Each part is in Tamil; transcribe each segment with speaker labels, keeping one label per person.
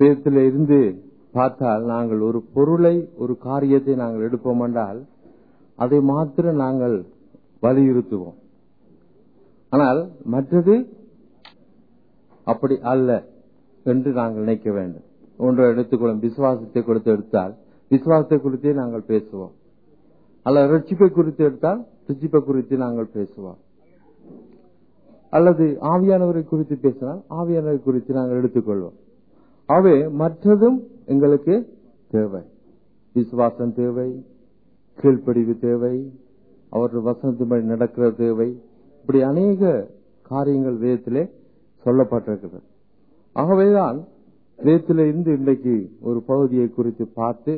Speaker 1: வேதத்தில் இருந்து பார்த்தால் நாங்கள் ஒரு பொருளை ஒரு காரியத்தை நாங்கள் எடுப்போம் என்றால் அதை மாத்திரம் நாங்கள் வலியுறுத்துவோம் ஆனால் மற்றது அப்படி அல்ல என்று நாங்கள் நினைக்க வேண்டும் ஒன்றை எடுத்துக்கொள்ளும் விசுவாசத்தை குறித்து எடுத்தால் விசுவாசத்தை குறித்தே நாங்கள் பேசுவோம் அல்ல ரட்சிப்பை குறித்து எடுத்தால் ரட்சிப்பை குறித்து நாங்கள் பேசுவோம் அல்லது ஆவியானவரை குறித்து பேசினால் ஆவியானவரை குறித்து நாங்கள் எடுத்துக்கொள்வோம் அவை மற்றதும் எங்களுக்கு தேவை விசுவாசம் தேவை கீழ்ப்படிவு தேவை அவர்கள் வசனத்தின்படி நடக்கிற தேவை இப்படி அநேக காரியங்கள் வேதத்திலே சொல்லப்பட்டிருக்கிறது ஆகவேதான் வேதத்தில இருந்து இன்றைக்கு ஒரு பகுதியை குறித்து பார்த்து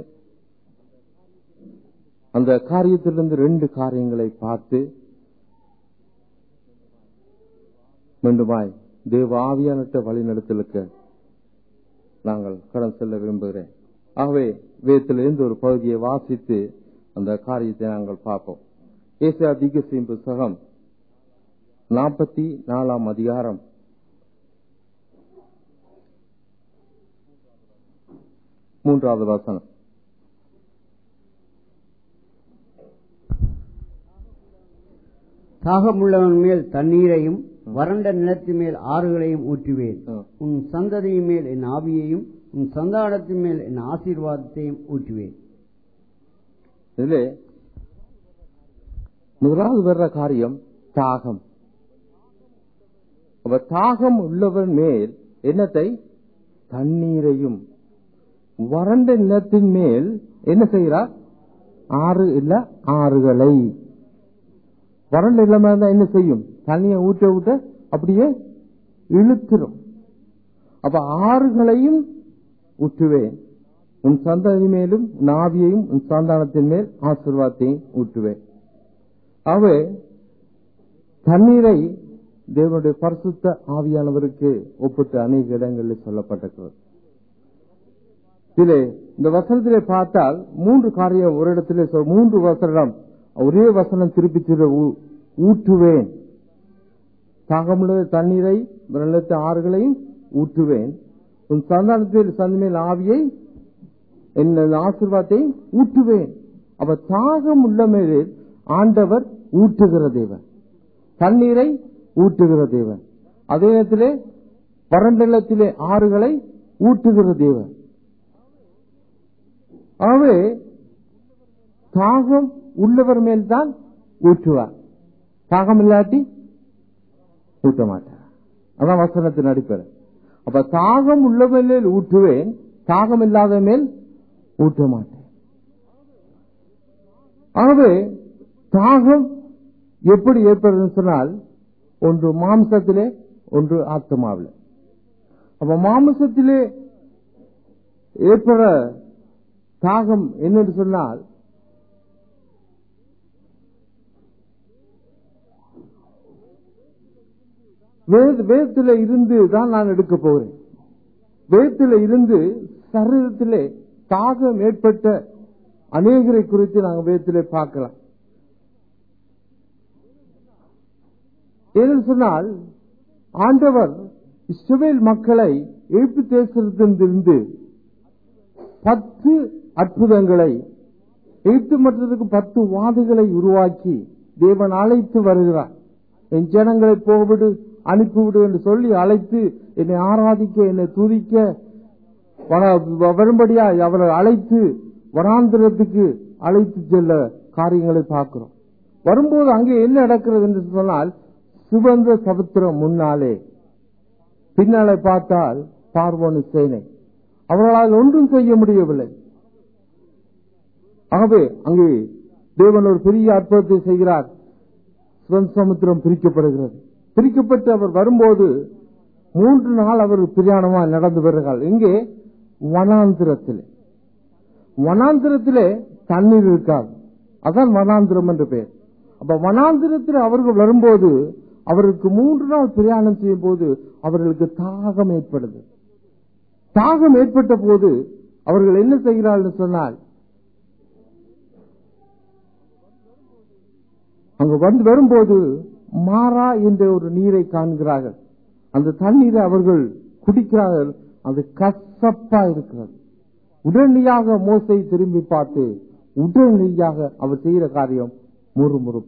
Speaker 1: அந்த காரியத்திலிருந்து ரெண்டு காரியங்களை பார்த்து மீண்டுமாய் தேவ ஆவியானட்ட வழிநடத்தலுக்கு நாங்கள் கடன் செல்ல விரும்புகிறேன் ஆகவே வேதத்திலிருந்து ஒரு பகுதியை வாசித்து அந்த காரியத்தை நாங்கள் பார்ப்போம் ஏசா திகசிம் புஸ்தகம் நாற்பத்தி நாலாம் அதிகாரம் மூன்றாவது வசனம்
Speaker 2: தாகமுள்ளவன் மேல் தண்ணீரையும் வறண்ட நிலத்தின் மேல் ஆறுகளையும் ஊற்றுவேன்
Speaker 1: ஆ.
Speaker 2: உன் சந்ததியின் மேல் என் ஆவியையும் உன் சந்தானத்தின் மேல் என் ஆசீர்வாதத்தையும் ஊற்றுவேன்
Speaker 1: இதிலே முதலாவது வர்ற காரியம் தாகம் அப்ப தாகம் உள்ளவன் மேல் என்னத்தை தண்ணீரையும் வறண்ட நிலத்தின் மேல் என்ன செய்கிறார் ஆறு இல்ல ஆறுகளை வறண்ட நிலமா இருந்தா என்ன செய்யும் தண்ணியை ஊட்ட ஊட்ட அப்படியே இழுத்துரும் அப்ப ஆறுகளையும் ஊற்றுவேன் உன் சந்ததி மேலும் நாவியையும் உன் சந்தானத்தின் மேல் ஆசீர்வாதத்தையும் ஊற்றுவேன் அவை தண்ணீரை தேவனுடைய பரிசுத்த ஆவியானவருக்கு ஒப்பிட்டு அநேக இடங்களில் சொல்லப்பட்டிருக்கிறது இதிலே இந்த வசனத்திலே பார்த்தால் மூன்று காரியம் ஒரு இடத்திலே சொல் மூன்று வசனம் ஒரே வசனம் திருப்பி திரும்ப ஊ- ஊற்றுவேன் தாகமுள்ள தண்ணீரை வெள்ளத்து ஆறுகளையும் ஊற்றுவேன் உன் சந்தானத்தில் சந்தமேல் ஆவியை என் ஆசீர்வாதத்தை ஊற்றுவேன் அப்ப தாகம் உள்ள மேலில் ஆண்டவர் ஊற்றுகிற தேவன் தண்ணீரை ஊற்றுகிற தேவன் அதே நேரத்திலே வறண்டலத்திலே ஆறுகளை ஊற்றுகிற தேவன் ஆகவே தாகம் உள்ளவர் மேல் தான் ஊற்றுவார் தாகம் இல்லாட்டி ஊற்ற மாட்டார் அதான் வசனத்தின் அடிப்படை அப்ப தாகம் உள்ளவர் மேல் ஊற்றுவேன் தாகம் இல்லாத மேல் ஊற்ற மாட்டேன் ஆகவே தாகம் எப்படி ஏற்படுதுன்னு சொன்னால் ஒன்று மாம்சத்திலே ஒன்று ஆத்மாவிலே அப்ப மாம்சத்திலே ஏற்பட தாகம் என்னென்று சொன்னால் வேத- வேதத்திலே இருந்து தான் நான் எடுக்க போகிறேன் வேதத்திலே இருந்து சரீரத்திலே தாகம் ஏற்பட்ட அநேகரை குறித்து நாங்கள் வேதத்திலே பார்க்கலாம் ஏன்னு சொன்னால் ஆண்டவர் இஸ்ரவேல் மக்களை எகிப்து தேசத்திலிருந்து பத்து அற்புதங்களை எகிப்து மற்றதுக்கு பத்து வாதுகளை உருவாக்கி தேவன் அழைத்து வருகிறார் என் ஜனங்களை போவிடு அனுப்பிவிடு என்று சொல்லி அழைத்து என்னை ஆராதிக்க என்னை துதிக்க வர- வரும்படியா அவரை அழைத்து வனாந்திரத்துக்கு அழைத்து செல்ல காரியங்களை பார்க்கிறோம் வரும்போது அங்கே என்ன நடக்கிறது என்று சொன்னால் சிவந்த சமுத்திரம் முன்னாலே பின்னாலே பார்த்தால் பார்வோனு சேனை அவர்களால் ஒன்றும் செய்ய முடியவில்லை ஆகவே அங்கே தேவன் ஒரு பெரிய அற்புதத்தை செய்கிறார் சிவன் சமுத்திரம் பிரிக்கப்படுகிறது பிரிக்கப்பட்டு அவர் வரும்போது மூன்று நாள் அவர் பிரயாணமாக நடந்து வருகிறார் இங்கே வனாந்திரத்திலே வனாந்திரத்திலே தண்ணீர் இருக்காது அதான் வனாந்திரம் என்று பெயர் அப்ப வனாந்திரத்தில் அவர்கள் வரும்போது அவருக்கு மூன்று நாள் பிரயாணம் செய்யும் போது அவர்களுக்கு தாகம் ஏற்படுது தாகம் ஏற்பட்ட போது அவர்கள் என்ன செய்கிறார்கள் சொன்னால் அங்கு வந்து வரும்போது மாறா என்ற ஒரு நீரை காண்கிறார்கள் அந்த தண்ணீரை அவர்கள் குடிக்கிறார்கள் அது கசப்பா இருக்கிறது உடனடியாக மோசை திரும்பி பார்த்து உடனடியாக அவர் செய்கிற காரியம் முறுமுறுப்பு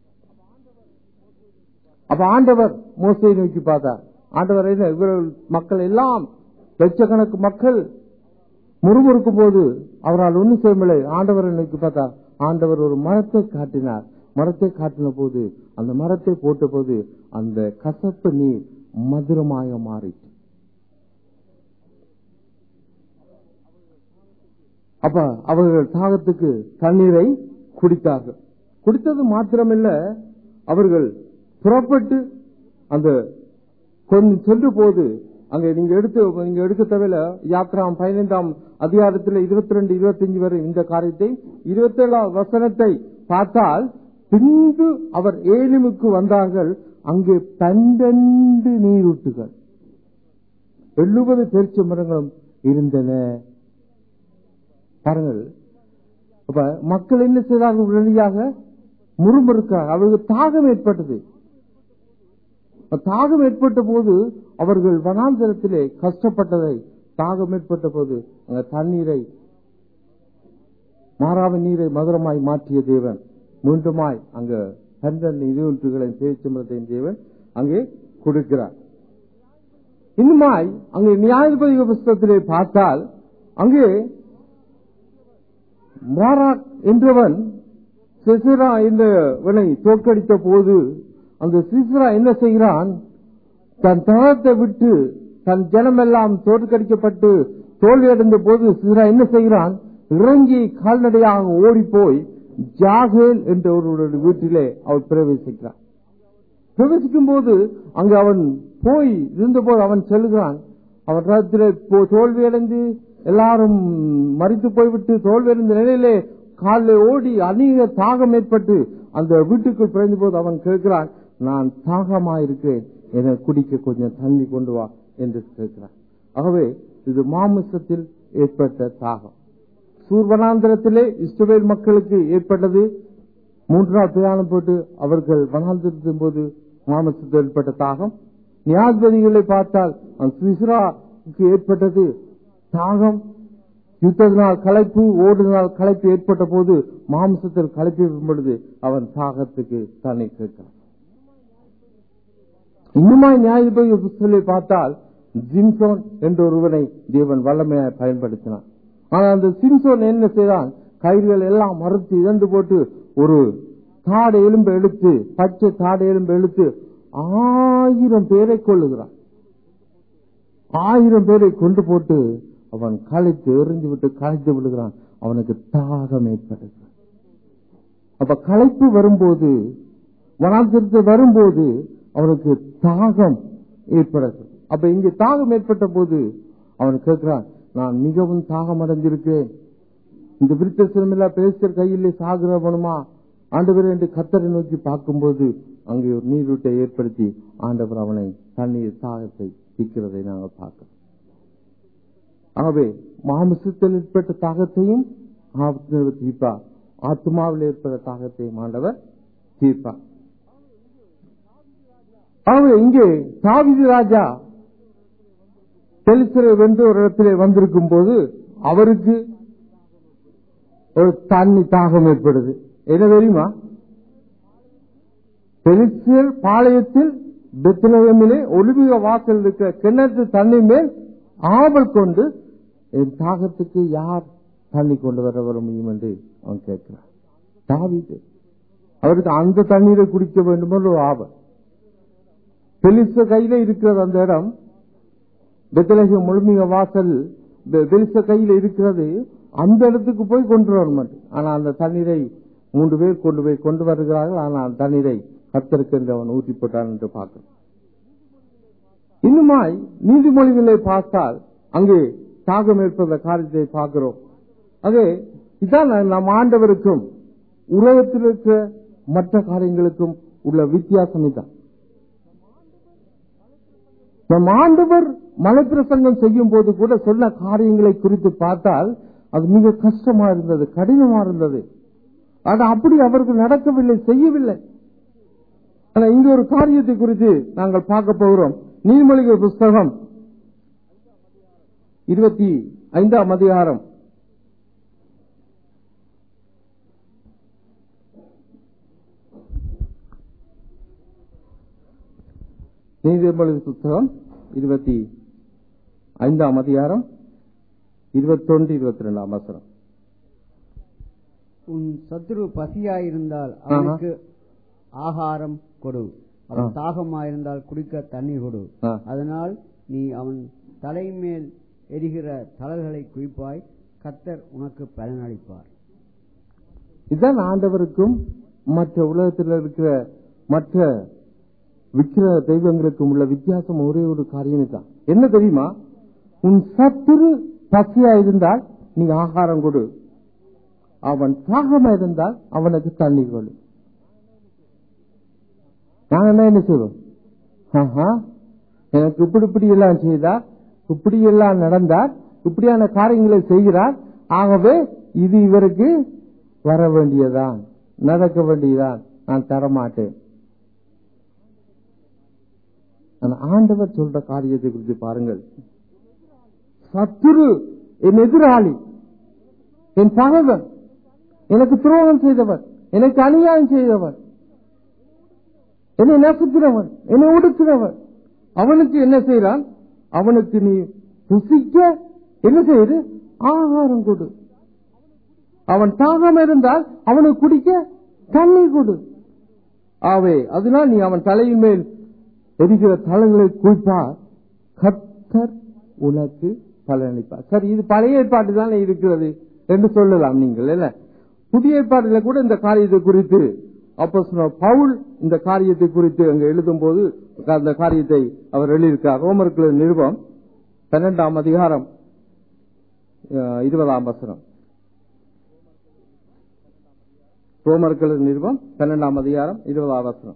Speaker 1: அப்ப ஆண்டவர் மோசையை நோக்கி பார்த்தார் ஆண்டவர் என்ன இவர்கள் மக்கள் எல்லாம் லட்சக்கணக்கு மக்கள் முறுமுறுக்கும் போது அவரால் ஒன்றும் செய்யவில்லை ஆண்டவரை நோக்கி பார்த்தார் ஆண்டவர் ஒரு மரத்தை காட்டினார் மரத்தை காட்டின போது அந்த மரத்தை போட்ட போது அந்த கசப்பு நீர் மதுரமாக மாறிட்டு அப்ப அவர்கள் தாகத்துக்கு தண்ணீரை குடித்தார்கள் குடித்தது மாத்திரமில்ல அவர்கள் புறப்பட்டு அந்த கொஞ்சம் சென்று போது அங்க நீங்க எடுத்து நீங்க எடுக்க தேவையில்ல யாத்திராம் பதினைந்தாம் அதிகாரத்தில் இருபத்தி ரெண்டு இருபத்தி அஞ்சு வரை இந்த காரியத்தை இருபத்தி ஏழாம் வசனத்தை பார்த்தால் பின்பு அவர் ஏலிமுக்கு வந்தார்கள் அங்கே பன்னெண்டு நீரூட்டுகள் எழுபது பேரிச்ச மரங்களும் இருந்தன பாருங்கள் அப்ப மக்கள் என்ன செய்தார்கள் உடனடியாக முறுமுறுக்கிறார் அவர்களுக்கு தாகம் ஏற்பட்டது தாகம் ஏற்பட்ட போது அவர்கள் வனாந்தரத்திலே கஷ்டப்பட்டதை தாகம் ஏற்பட்ட போது அங்க தண்ணீரை மாறாவின் நீரை மதுரமாய் மாற்றிய தேவன் மீண்டுமாய் அங்க பன்னெண்டு இருவட்டுகளின் பேச்சுமரத்தின் தேவன் அங்கே கொடுக்கிறார் இன்னுமாய் அங்கே நியாயபதி புஸ்தகத்திலே பார்த்தால் அங்கே மாராக் என்றவன் சிசிரா என்றவனை தோற்கடித்த போது அந்த சிசிரா என்ன செய்கிறான் தன் தளத்தை விட்டு தன் ஜனமெல்லாம் தோற்கடிக்கப்பட்டு தோல்வியடைந்த போது சிசிரா என்ன செய்கிறான் இறங்கி கால்நடையாக ஓடி போய் ஜாகேல் என்ற ஒருவருடைய வீட்டிலே அவர் பிரவேசிக்கிறான் பிரவேசிக்கும் போது அங்கு அவன் போய் இருந்தபோது அவன் செல்கிறான் அவன் ரத்திலே தோல்வியடைந்து எல்லாரும் மறித்து போய்விட்டு தோல்வியடைந்த நிலையிலே காலில் ஓடி அதிக தாகம் ஏற்பட்டு அந்த வீட்டுக்குள் பிறந்த போது அவன் கேட்கிறான் நான் தாகமாயிருக்கிறேன் என குடிக்க கொஞ்சம் தண்ணி கொண்டு வா என்று கேட்கிறான் ஆகவே இது மாமிசத்தில் ஏற்பட்ட தாகம் சூர்வனாந்திரத்திலே இஸ்ரவேல் மக்களுக்கு ஏற்பட்டது மூன்று நாள் பிரயாணம் போட்டு அவர்கள் வனாந்திரத்தின் போது மாமசத்தில் ஏற்பட்ட தாகம் நியாதிபதிகளை பார்த்தால் சிஸ்ராவுக்கு ஏற்பட்டது தாகம் யுத்தத்தினால் களைப்பு ஓடுனால் களைப்பு ஏற்பட்ட போது மாம்சத்தில் களைப்பு பொழுது அவன் தாகத்துக்கு தன்னை கேட்கிறான் இன்னுமாய் நியாயபதி புஸ்தலை பார்த்தால் ஜிம்சோன் என்ற ஒருவனை தேவன் வல்லமையாய் பயன்படுத்தினான் ஆனால் அந்த சிம்சோன் என்ன செய்தான் கயிறுகள் எல்லாம் மறுத்து இழந்து போட்டு ஒரு தாடை எலும்பு எடுத்து பச்சை தாடை எலும்பு எடுத்து ஆயிரம் பேரை கொள்ளுகிறான் ஆயிரம் பேரை கொண்டு போட்டு அவன் களைத்து எறிஞ்சு விட்டு களைத்து விடுகிறான் அவனுக்கு தாகம் ஏற்படுகிறது அப்ப களைப்பு வரும்போது வனாந்திரத்து வரும்போது அவனுக்கு தாகம் ஏற்படுகிறது அப்ப இங்க தாகம் ஏற்பட்ட போது அவன் கேட்கிறான் நான் மிகவும் தாகம் அடைஞ்சிருக்கேன் இந்த விருத்த சிலமில்லா பேசர் கையிலே சாகுறவனுமா ஆண்டவர் என்று கத்தரை நோக்கி பார்க்கும்போது அங்கே ஒரு நீரூட்டை ஏற்படுத்தி ஆண்டவர் அவனை தண்ணீர் தாகத்தை தீக்கிறதை நாங்கள் பார்க்கிறோம் ஆகவே மாமிசத்தில் ஏற்பட்ட தாகத்தையும் ஆத்மாவில் தீர்ப்பார் ஆத்மாவில் ஏற்பட்ட தாகத்தையும் ஆண்டவர் தீர்ப்பார் ஆகவே இங்கே தாவிதி ராஜா தெளிசிறை வென்று ஒரு இடத்திலே வந்திருக்கும் போது அவருக்கு ஒரு தண்ணி தாகம் ஏற்படுது என்ன தெரியுமா பெலிஸ்தியர் பாளையத்தில் பெத்லகமிலே ஒளிமிக வாசல் இருக்க கிணற்று தண்ணி மேல் ஆவல் கொண்டு என் தாகத்துக்கு யார் தண்ணி கொண்டு வர வர முடியும் என்று அவன் கேட்கிறான் தாவிது அவருக்கு அந்த தண்ணீரை குடிக்க வேண்டும் என்று ஒரு ஆவல் பெலிச கையில இருக்கிறது அந்த இடம் பெத்தலக முழுமிக வாசல் பெலிச கையில இருக்கிறது அந்த இடத்துக்கு போய் கொண்டு வரணும் ஆனா அந்த தண்ணீரை மூன்று பேர் கொண்டு போய் கொண்டு வருகிறார்கள் ஆனால் அந்த தண்ணீரை கத்தருக்கு என்று அவன் ஊற்றி போட்டான் என்று பார்க்கிறோம் இன்னுமாய் நீதிமொழிகளை பார்த்தால் அங்கே தாகம் ஏற்பந்த காரியத்தை பார்க்கிறோம் அதே இதான் நம் ஆண்டவருக்கும் உலகத்தில் இருக்கிற மற்ற காரியங்களுக்கும் உள்ள வித்தியாசம் இதான் நம் ஆண்டவர் மலை பிரசங்கம் செய்யும் போது கூட சொன்ன காரியங்களை குறித்து பார்த்தால் அது மிக கஷ்டமா இருந்தது கடினமா இருந்தது ஆனா அப்படி அவர்கள் நடக்கவில்லை செய்யவில்லை ஆனா இங்க ஒரு காரியத்தை குறித்து நாங்கள் பார்க்க போகிறோம் நீர்மொழிகள் புஸ்தகம் இருபத்தி ஐந்தாம் அதிகாரம் நீதிமொழி புத்தகம் இருபத்தி ஐந்தாம் அதிகாரம் இருபத்தொன்று இருபத்தி ரெண்டாம் அவசரம்
Speaker 2: உன் சத்துரு பசியாயிருந்தால் அவனுக்கு ஆகாரம் கொடு அவன்
Speaker 1: ஆ.
Speaker 2: தாகமாயிருந்தால் குடிக்க தண்ணீர் கொடு
Speaker 1: ஆ.
Speaker 2: அதனால் நீ அவன் தலைமேல் எரிகிற தளல்களை குவிப்பாய் கத்தர் உனக்கு பலனளிப்பார்
Speaker 1: இதுதான் ஆண்டவருக்கும் மற்ற உலகத்தில் இருக்கிற மற்ற விக்கிர தெய்வங்களுக்கும் உள்ள வித்தியாசம் ஒரே ஒரு காரியம் தான் என்ன தெரியுமா உன் சத்துரு பசியா இருந்தால் நீ ஆகாரம் கொடு அவன் தாகமா இருந்தால் அவனுக்கு தண்ணீர் கொடு நாங்க என்ன செய்வோம் ஆஹா, எனக்கு இப்படி இப்படி எல்லாம் செய்தார் இப்படி எல்லாம் நடந்தார் இப்படியான காரியங்களை செய்கிறார் ஆகவே இது இவருக்கு வர வேண்டியதான் நடக்க வேண்டியதான் நான் தரமாட்டேன் ஆனா ஆண்டவர் சொல்ற காரியத்தை குறித்து பாருங்கள் சத்துரு என் எதிராளி என் பகைவன் எனக்கு துரோகம் செய்தவன் எனக்கு அநியாயம் செய்தவன் என்னை நசுக்கிறவன் என்னை ஒடுக்கிறவன் அவனுக்கு என்ன செய்யறான் அவனுக்கு நீ புசிக்க என்ன செய்யுது ஆகாரம் கொடு அவன் தாகம் இருந்தால் அவனுக்கு குடிக்க தண்ணீர் கொடு ஆவே அதனால் நீ அவன் தலையின் மேல் எரிகிற தளங்களை குவிப்பார் கத்தர் உனக்கு பலனளிப்பார் சரி இது பழைய ஏற்பாட்டு தானே இருக்கிறது என்று சொல்லலாம் நீங்கள் இல்ல புதிய ஏற்பாட்டில கூட இந்த காரியத்தை குறித்து அப்போ பவுல் இந்த காரியத்தை குறித்து அங்க எழுதும் போது அந்த காரியத்தை அவர் எழுதியிருக்கார் ரோமர்கள் நிருபம் பன்னெண்டாம் அதிகாரம் அஹ், இருபதாம் வசனம் ரோமர்கள் நிருபம் பன்னெண்டாம் அதிகாரம் இருபதாம் வசனம்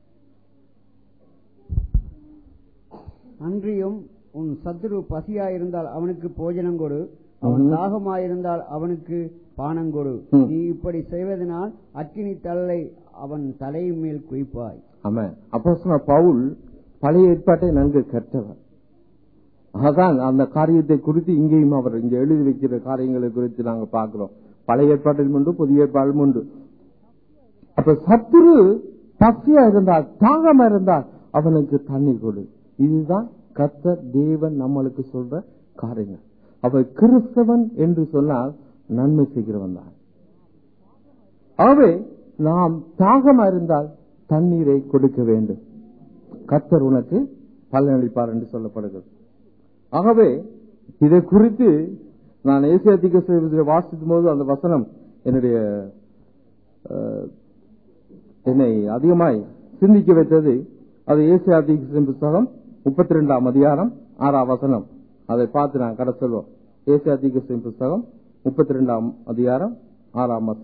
Speaker 2: அன்றியும் உன் சத்துரு பசியாயிருந்தால் அவனுக்கு போஜனம் கொடு அவன்
Speaker 1: ம்ஹும்.
Speaker 2: தாகமாயிருந்தால் அவனுக்கு பானம் கொடு
Speaker 1: ம்.
Speaker 2: நீ இப்படி செய்வதனால் அக்கினி தள்ளை அவன் தலையின் மேல் குவிப்பாய்
Speaker 1: ஆமாம் அப்போ பவுல் பழைய ஏற்பாட்டை நன்கு கற்றவர் அதான் அந்த காரியத்தை குறித்து இங்கேயும் அவர் இங்க எழுதி வைக்கிற காரியங்களை குறித்து நாங்க பார்க்கிறோம் பழைய ஏற்பாட்டிலும் உண்டு புதிய ஏற்பாடும் உண்டு அப்ப சத்துரு பசியா இருந்தால் தாகமா இருந்தால் அவனுக்கு தண்ணீர் கொடு இதுதான் கர்த்தர் தேவன் நம்மளுக்கு சொல்ற காரியங்கள் அவ கிறிஸ்தவன் என்று சொன்னால் நன்மை செய்கிறவன் தான் ஆகவே நாம் தாகமா இருந்தால் தண்ணீரை கொடுக்க வேண்டும் கர்த்தர் உனக்கு பலனளிப்பார் என்று சொல்லப்படுகிறது ஆகவே இதை குறித்து நான் ஏசியாத்திக செய்வதை வாசிக்கும் போது அந்த வசனம் என்னுடைய அஹ், என்னை அதிகமாய் சிந்திக்க வைத்தது அது ஏசியாத்திக புத்தகம் முப்பத்தி ரெண்டாம் அதிகாரம் ஆறாம் வசனம் அதை பார்த்து நான் கடை சொல்வோம் ஏசியாத்திக புத்தகம் முப்பத்தி ரெண்டாம் அதிகாரம் ஆறாம் வசனம்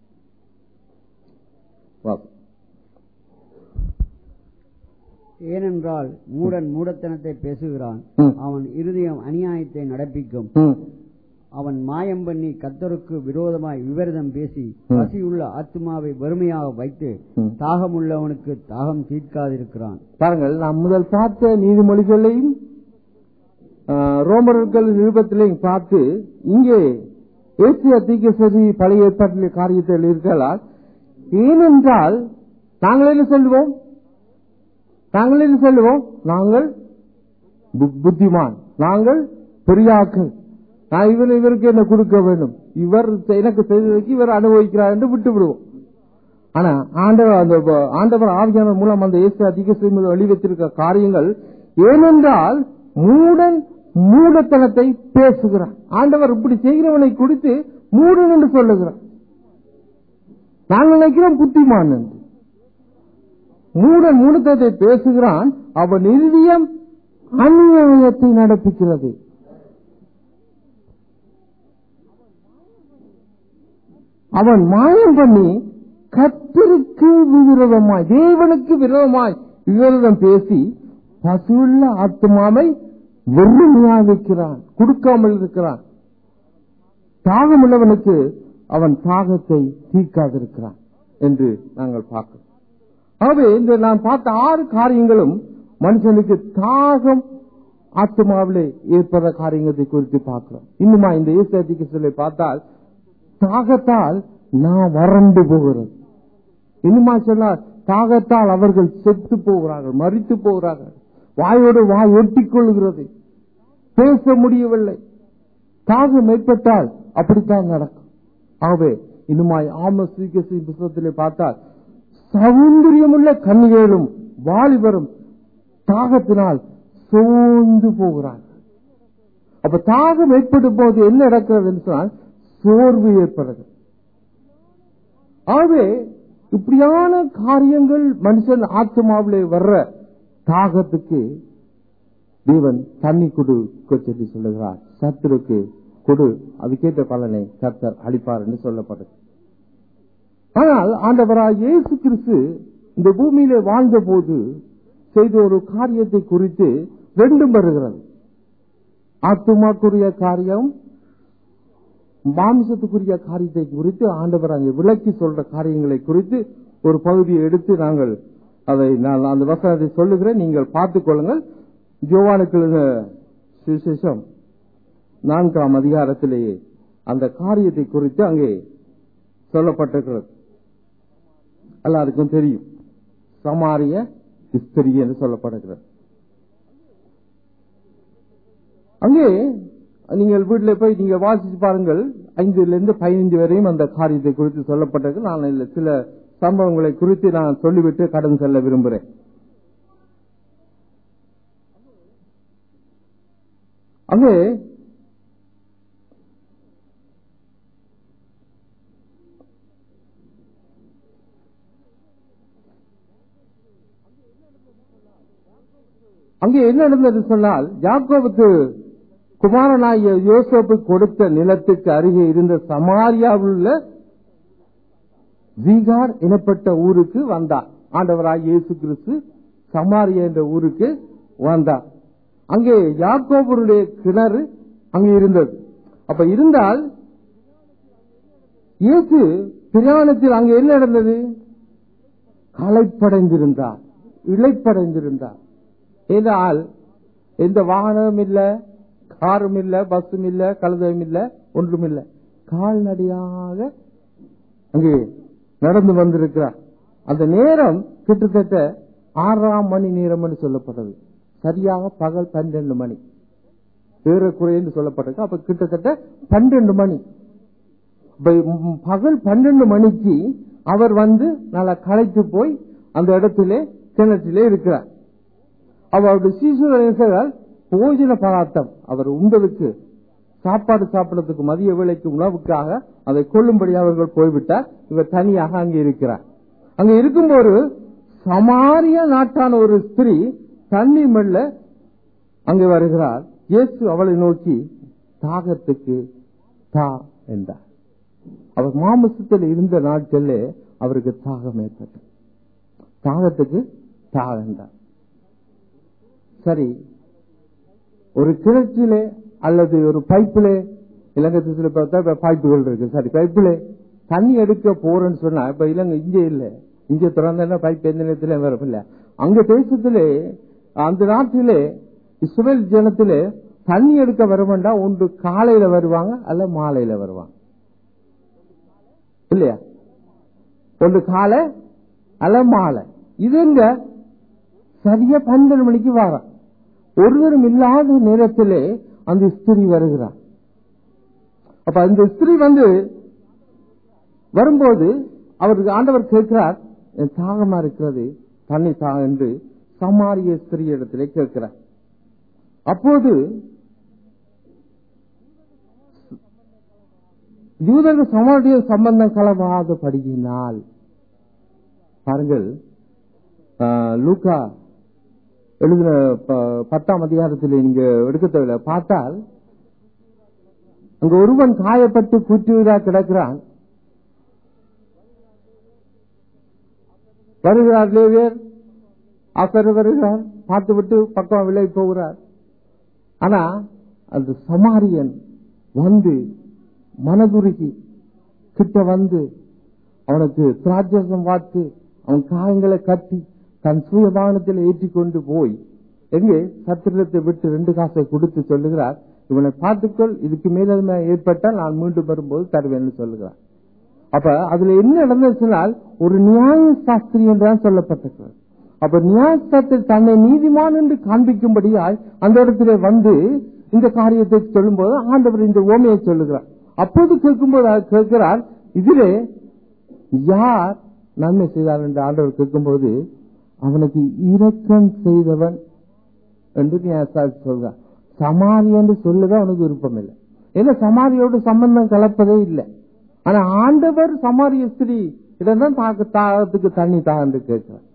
Speaker 1: வாசி.
Speaker 2: ஏனென்றால் மூடன் மூடத்தனத்தை பேசுகிறான்
Speaker 1: ம்.
Speaker 2: அவன் இருதயம் அநியாயத்தை நடப்பிக்கும்
Speaker 1: ம்.
Speaker 2: அவன் மாயம் பண்ணி கத்தருக்கு விரோதமாய் விவரிதம் பேசி
Speaker 1: ம்.
Speaker 2: பசியுள்ள ஆத்மாவை வறுமையாக வைத்து
Speaker 1: ம்.
Speaker 2: தாகமுள்ளவனுக்கு தாகம் தீர்க்காதிருக்கிறான்
Speaker 1: பாருங்கள் நாம் முதல் பார்த்த நீதிமொழிகளையும் ஆ, ரோமர்கள் நிருபத்திலையும் பார்த்து இங்கே ஏசிய தீக்கசரி பழைய ஏற்பாட்டில் காரியத்தில் இருக்கலாம் ஏனென்றால் நாங்கள் என்ன சொல்லுவோம் நாங்கள் என்ன சொல்லுவோம் நாங்கள் பு- புத்திமான் நாங்கள் பெரியாக்கள் நான் இவர் இவருக்கு என்ன கொடுக்க வேண்டும் இவர் எனக்கு செய்ததற்கு இவர் அனுபவிக்கிறார் என்று விட்டு விடுவோம் ஆனா ஆண்டவர் அந்த ப- ஆண்டவர் ஆவியானவர் மூலம் அந்த இயேசு அதிக செய்வது வெளிவத்திருக்க காரியங்கள் ஏனென்றால் மூடன் மூடத்தனத்தை பேசுகிறார் ஆண்டவர் இப்படி செய்கிறவனை குறித்து மூடன் என்று சொல்லுகிறார் நாங்கள் நினைக்கிறோம் புத்திமான் என்று மூடன் மூடத்தனத்தை பேசுகிறான் அவன் இறுதியம் அநியாயத்தை நடப்பிக்கிறது அவன் மாயம் பண்ணி கத்தருக்கு விரோதமாய் தேவனுக்கு விரோதமாய் விரோதம் பேசி பசுள்ள ஆத்மாவை வெறுமையா வைக்கிறான் கொடுக்காமல் இருக்கிறான் தாகமுள்ளவனுக்கு அவன் தாகத்தை தீர்க்காதிருக்கிறான் என்று நாங்கள் பார்க்கிறோம் ஆகவே இந்த நாம் பார்த்த ஆறு காரியங்களும் மனுஷனுக்கு தாகம் ஆத்மாவிலே ஏற்படுற காரியத்தை குறித்து பார்க்கிறோம் இன்னுமா இந்த இயேசு சொல்லி பார்த்தால் தாகத்தால் நான் வறண்டு போகிறது இன்னுமா சொன்னால் தாகத்தால் அவர்கள் செத்து போகிறார்கள் மறித்து போகிறார்கள் வாயோடு வாய் ஒட்டிக் கொள்கிறது பேச முடியவில்லை தாகம் ஏற்பட்டால் அப்படித்தான் நடக்கும் ஆகவே இன்னுமாய் ஆமஸ் தீர்க்கதரிசி புத்தகத்திலே பார்த்தால் சௌந்தரியமுள்ள கன்னிகளும் வாலிபரும் தாகத்தினால் சோர்ந்து போகிறார்கள் அப்ப தாகம் ஏற்படும் போது என்ன நடக்கிறது என்று சொன்னால் சோர்வு ஏற்படுறது ஆகவே இப்படியான காரியங்கள் மனுஷன் ஆத்மாவிலே வர்ற தாகத்துக்கு தேவன் தண்ணி கொடுக்க சொல்லி சொல்லுகிறார் சத்துருக்கு கொடு அதுக்கேற்ற பலனை கர்த்தர் அளிப்பார் என்று சொல்லப்பட்டது ஆனால் ஆண்டவராய் இயேசு கிறிஸ்து இந்த பூமியிலே வாழ்ந்த போது செய்த ஒரு காரியத்தை குறித்து ரெண்டும் வருகிறது ஆத்துமாக்குரிய காரியம் மாமிசத்துக்குரிய காரியத்தை குறித்து ஆண்டவர் அங்கே விளக்கி சொல்ற காரியங்களை குறித்து ஒரு பகுதியை எடுத்து நாங்கள் அதை நான் அந்த வசனத்தை சொல்லுகிறேன் நீங்கள் பார்த்துக் கொள்ளுங்கள் ஜோவானுக்கு எழுதின சுவிசேஷம் நான்காம் அதிகாரத்திலேயே அந்த காரியத்தை குறித்து அங்கே சொல்லப்பட்டிருக்கிறது எல்லாருக்கும் தெரியும் சமாரிய ஸ்திரி என்று சொல்லப்படுகிறது அங்கே நீங்கள் வீட்டில் போய் நீங்க வாசிச்சு பாருங்கள் ஐந்துல இருந்து பதினைந்து வரையும் அந்த காரியத்தை குறித்து சொல்லப்பட்டிருக்கு நான் இதுல சில சம்பவங்களை குறித்து நான் சொல்லிவிட்டு கடன் செல்ல விரும்புகிறேன் அங்கே அங்கே என்ன நடந்தது சொன்னால் யாக்கோவுக்கு குமாரனாகிய யோசப்பு கொடுத்த நிலத்துக்கு அருகே இருந்த சமாரியாவில் உள்ள ஜீகார் எனப்பட்ட ஊருக்கு வந்தார் ஆண்டவராய் இயேசு கிறிஸ்து சமாரியா என்ற ஊருக்கு வந்தார் அங்கே யாக்கோபருடைய கிணறு அங்கே இருந்தது அப்ப இருந்தால் இயேசு பிரயாணத்தில் அங்கே என்ன நடந்தது களைப்படைந்திருந்தார் இழைப்படைந்திருந்தார் ஏதால் எந்த வாகனமும் இல்ல காரும் இல்ல பஸ்ஸும் இல்ல கழுதையும் இல்ல ஒன்றும் இல்ல கால்நடையாக அங்கே நடந்து வந்திருக்கிறார் அந்த நேரம் கிட்டத்தட்ட ஆறாம் மணி நேரம் என்று சொல்லப்பட்டது சரியாக பகல் பன்னிரண்டு மணி ஏறக்குறை என்று சொல்லப்பட்டிருக்கு அப்ப கிட்டத்தட்ட பன்னிரண்டு மணி பகல் பன்னிரண்டு மணிக்கு அவர் வந்து நல்லா களைத்து போய் அந்த இடத்திலே கிணற்றிலே இருக்கிறார் அவருடைய சீசுகள் போஜன பதார்த்தம் அவர் உண்டதுக்கு சாப்பாடு சாப்பிடறதுக்கு மதிய வேலைக்கு உணவுக்காக அதை கொள்ளும்படி அவர்கள் போய்விட்டார் இவர் தனியாக அங்கே இருக்கிறார் அங்க இருக்கும்போது சமாரிய நாட்டான ஒரு ஸ்திரீ தண்ணி மெல்ல அங்கே வருகிறார் இயேசு அவளை நோக்கி தாகத்துக்கு தா என்றார் அவர் மாமசத்தில் இருந்த நாட்களில் அவருக்கு தாகம் ஏற்பட்டது தாகத்துக்கு தா என்றார் சரி ஒரு கிணற்றிலே அல்லது ஒரு பைப்பிலே இலங்கை பார்த்தா பைப்புகள் இருக்கு சரி பைப்பிலே தண்ணி எடுக்க போறேன்னு சொன்னா இப்ப இலங்கை இங்க இல்ல இங்க திறந்த பைப் எந்த நேரத்திலே வரும் இல்ல அங்க தேசத்திலே அந்த நாட்டிலே இஸ்ரேல் ஜனத்திலே தண்ணி எடுக்க வரவேண்டா ஒன்று காலையில வருவாங்க அல்ல மாலையில வருவாங்க இல்லையா ஒன்று காலை அல்ல மாலை இதுங்க சரியா பன்னெண்டு மணிக்கு வாரம் ஒருவரும் இல்லாத நேரத்திலே அந்த ஸ்திரீ வருகிறார் அப்ப அந்த ஸ்திரீ வந்து வரும்போது அவருக்கு ஆண்டவர் கேட்கிறார் என் தாகமா இருக்கிறது தண்ணி தா என்று சமாரிய ஸ்திரீ இடத்திலே கேட்கிறார் அப்போது யூதர்கள் சமாரிய சம்பந்தம் களவாதபடியினால் பாருங்கள் லூகா எழுதின பத்தாம் அதிகாரத்தில் நீங்க எடுக்க தேவையில்ல பார்த்தால் அங்க ஒருவன் காயப்பட்டு குற்றுவதா கிடக்கிறான் வருகிறார் லேவியர் ஆசர் வருகிறார் பார்த்துவிட்டு பக்கம் விலை போகிறார் ஆனா அந்த சமாரியன் வந்து மனதுருகி கிட்ட வந்து அவனுக்கு திராட்சம் பார்த்து அவன் காயங்களை கட்டி தன் சுயபானத்தில் ஏற்றி கொண்டு போய் எங்கே சத்திரத்தை விட்டு ரெண்டு காசை கொடுத்து சொல்லுகிறார் இவனை பார்த்துக்கொள் இதுக்கு மேல ஏற்பட்டால் நான் மீண்டும் வரும்போது தருவேன்னு சொல்லுகிறார் அப்ப அதுல என்ன நடந்துச்சுனால் ஒரு நியாய சாஸ்திரி என்றுதான் சொல்லப்பட்டிருக்கிறது அப்ப நியாயத்தில் தன்னை நீதிமான் என்று காண்பிக்கும்படியாய் அந்த இடத்துல வந்து இந்த காரியத்தை சொல்லும்போது ஆண்டவர் இந்த ஓமையை சொல்லுகிறார் அப்போது கேட்கும்போது அவர் கேட்கிறார் இதிலே யார் நன்மை செய்தார் என்று ஆண்டவர் கேட்கும்போது அவனுக்கு இரக்கம் செய்தவன் என்று நியாயசாஸ்திரி சொல்றார் சமாதி என்று சொல்லவே அவனுக்கு விருப்பம் இல்லை ஏன்னா சமாதியோடு சம்பந்தம் கலப்பதே இல்லை ஆனா ஆண்டவர் சமாரிய ஸ்திரீ இடம் தாக்கு தாகத்துக்கு தண்ணி தா என்று கேட்கிறார்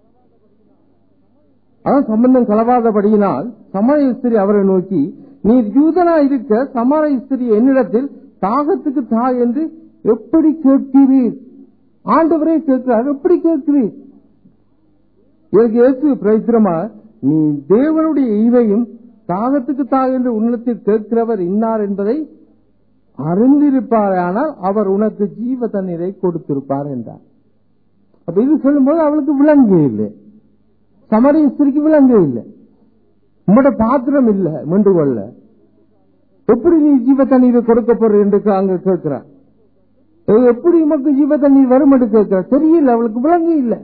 Speaker 1: அதான் சம்பந்தம் கலவாதபடியினால் சமாரிய ஸ்திரீ அவரை நோக்கி நீர் யூதனா இருக்க சமாரிய ஸ்திரீ என்னிடத்தில் தாகத்துக்கு தா என்று எப்படி கேட்கிறீர் ஆண்டவரே கேட்கிறார் எப்படி கேட்கிறீர் எனக்கு இயேசு பிரயோஜனமா நீ தேவனுடைய ஈவையும் தாகத்துக்கு தா என்று உன்னத்தில் கேட்கிறவர் இன்னார் என்பதை அறிந்திருப்பாரானால் அவர் உனக்கு ஜீவ தண்ணீரை கொடுத்திருப்பார் என்றார் அப்ப இது சொல்லும்போது அவளுக்கு விளங்கே இல்லை சமரிய ஸ்திரிக்கு விளங்கே இல்லை உங்களோட பாத்திரம் இல்ல மெண்டு கொள்ள எப்படி நீ ஜீவ தண்ணீரை கொடுக்க போற என்று அங்க கேட்கிறார் எப்படி உமக்கு ஜீவ தண்ணீர் வரும் என்று கேட்கிறார் தெரியல அவளுக்கு விளங்கு இல்லை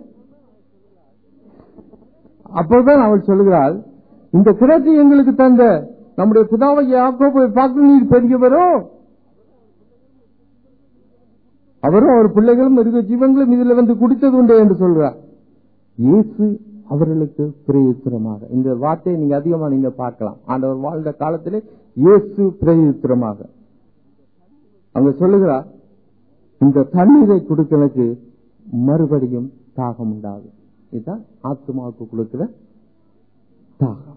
Speaker 1: அப்போதான் அவள் சொல்லுகிறாள் இந்த கிணற்று எங்களுக்கு தந்த நம்முடைய பிதாவை யாக்கோபை பார்க்க நீர் பெரியவரோ அவரும் அவர் பிள்ளைகளும் மிருக ஜீவங்களும் இதுல வந்து குடித்தது உண்டு என்று சொல்றார் இயேசு அவர்களுக்கு பிரயுத்திரமாக இந்த வார்த்தையை நீங்க அதிகமா நீங்க பார்க்கலாம் ஆண்டவர் வாழ்ந்த காலத்திலே இயேசு பிரயுத்திரமாக அங்க சொல்லுகிறார் இந்த தண்ணீரை கொடுக்கலுக்கு மறுபடியும் தாகம் உண்டாகும் இதுதான் ஆத்மாவுக்கு கொடுக்கிற தாகம்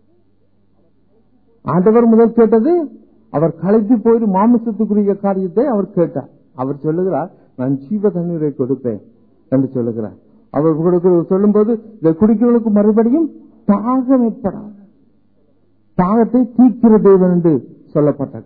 Speaker 1: ஆண்டவர் முதல் கேட்டது அவர் களைத்து போயிரு மாமிசத்துக்குரிய காரியத்தை அவர் கேட்டார் அவர் சொல்லுகிறார் நான் ஜீவ தண்ணீரை கொடுப்பேன் என்று சொல்லுகிறார் அவர் கொடுக்கிற சொல்லும்போது இதை குடிக்கிறவனுக்கு மறுபடியும் தாகம் ஏற்படாது தாகத்தை தீக்கிற தேவன் என்று சொல்லப்பட்டது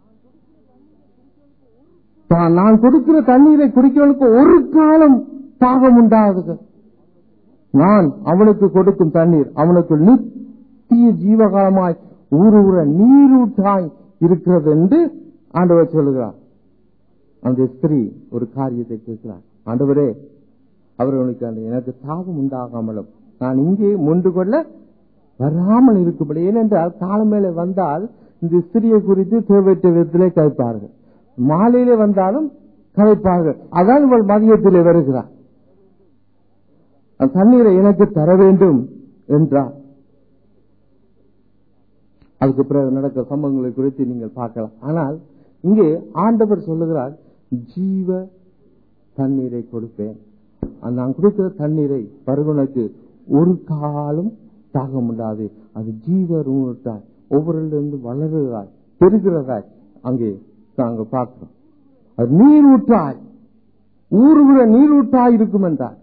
Speaker 1: நான் கொடுக்கிற தண்ணீரை குடிக்கிறவனுக்கு ஒரு காலம் தாகம் உண்டாகுது நான் அவனுக்கு கொடுக்கும் தண்ணீர் அவனுக்கு நித்திய ஜீவகாலமாய் ஊருற நீரூட்டாய் இருக்கிறது என்று ஆண்டவர் சொல்லுகிறார் அந்த ஸ்திரீ ஒரு காரியத்தை கேட்கிறார் ஆண்டவரே அவர்களுக்கு அந்த எனக்கு தாகம் உண்டாகாமலும் நான் இங்கே முண்டு கொள்ள வராமல் இருக்கும்படி ஏனென்றால் காலம் மேலே வந்தால் இந்த ஸ்திரியை குறித்து தேவையற்ற விதத்திலே கழிப்பார்கள் மாலையிலே வந்தாலும் கலைப்பார்கள் அதான் இவள் மதியத்திலே வருகிறார் அந்த தண்ணீரை எனக்கு தர வேண்டும் என்றார் அதுக்கு பிறகு நடக்கிற சம்பவங்களை குறித்து நீங்கள் பார்க்கலாம் ஆனால் இங்கே ஆண்டவர் சொல்லுகிறார் ஜீவ தண்ணீரை கொடுப்பேன் நான் கொடுக்கிற தண்ணீரை பருவனுக்கு ஒரு காலம் தாகம் உண்டாது அது ஜீவ ரூட்டாய் ஒவ்வொருலிருந்து வளருகிறாய் பெருகிறதாய் அங்கே நாங்கள் பார்க்கிறோம் அது நீரூற்றாய் ஊறுகிற நீரூற்றாய் இருக்கும் என்றார்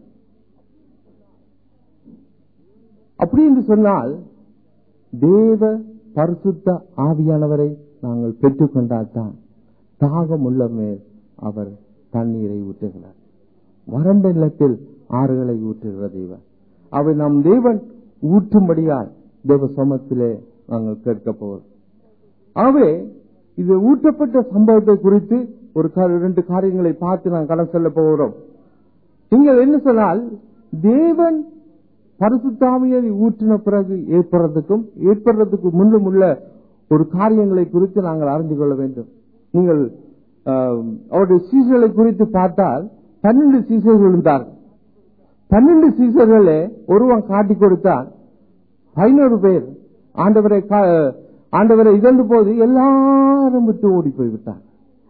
Speaker 1: அப்படி என்று சொன்னால் தேவ பரிசுத்த ஆவியானவரை நாங்கள் பெற்றுக்கொண்டால் தான் தாகம் உள்ள மேல் அவர் தண்ணீரை ஊற்றுகிறார் வறண்ட நிலத்தில் ஆறுகளை ஊற்றுகிற தேவன் அவை நம் தேவன் ஊற்றும்படியால் தேவ சமத்திலே நாங்கள் கேட்க போவோம் ஆகவே இது ஊற்றப்பட்ட சம்பவத்தை குறித்து ஒரு இரண்டு காரியங்களை பார்த்து நான் கடன் சொல்ல போகிறோம் நீங்கள் என்ன சொன்னால் தேவன் பரிசுத்தாமியை ஊற்றின பிறகு ஏற்படுறதுக்கும் ஏற்படுறதுக்கு முன்னும் உள்ள ஒரு காரியங்களை குறித்து நாங்கள் அறிந்து கொள்ள வேண்டும் நீங்கள் அவருடைய சீசர்களை குறித்து பார்த்தால் பன்னெண்டு சீசர்கள் இருந்தார்கள் பன்னெண்டு சீசர்களே ஒருவன் காட்டி கொடுத்தான் பதினோரு பேர் ஆண்டவரை ஆண்டவரை இழந்து போது எல்லாரும் விட்டு ஓடி போய்விட்டார்